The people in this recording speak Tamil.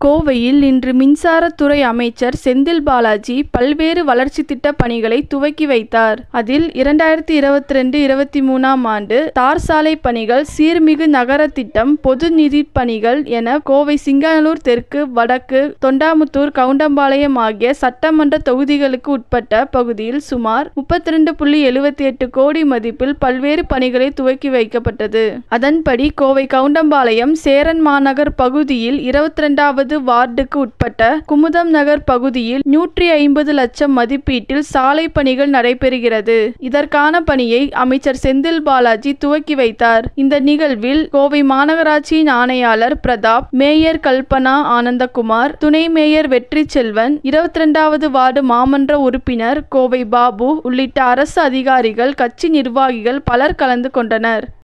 கோவையில் இன்று மின்சாரத்துறை அமைச்சர் செந்தில் பாலாஜி பல்வேறு வளர்ச்சி திட்ட பணிகளை துவக்கி வைத்தார். அதில் இரண்டாயிரத்து இருபத்திரண்டு இருபத்தி மூணாம் ஆண்டு தார் சாலை பணிகள், சீர்மிகு நகர திட்டம், பொது நிதிப்பணிகள் என கோவை சிங்காநல்லூர் தெற்கு, வடக்கு, தொண்டாமுத்தூர், கவுண்டம்பாளையம் ஆகிய சட்டமன்ற தொகுதிகளுக்கு உட்பட்ட பகுதியில் சுமார் முப்பத்திரண்டு புள்ளி எழுபத்தெட்டு கோடி மதிப்பில் பல்வேறு பணிகளை துவக்கி வைக்கப்பட்டது. அதன்படி கோவை கவுண்டம்பாளையம், சேரன் மாநகர் பகுதியில் இருபத்திரண்டாவது வார்டுக்கு உட்பட்ட குமுதம் நகர் பகுதியில் நூற்று ஐம்பது லட்சம் மதிப்பீட்டில் சாலை பணிகள் நடைபெறுகிறது. இதற்கான பணியை அமைச்சர் செந்தில் பாலாஜி துவக்கி வைத்தார். இந்த நிகழ்வில் கோவை மாநகராட்சியின் ஆணையாளர் பிரதாப், மேயர் கல்பனா ஆனந்தகுமார், துணை மேயர் வெற்றிச்செல்வன், இருபத்திரண்டாவது வார்டு மாமன்ற உறுப்பினர் கோவை பாபு உள்ளிட்ட அரசு அதிகாரிகள், கட்சி நிர்வாகிகள் பலர் கலந்து கொண்டனர்.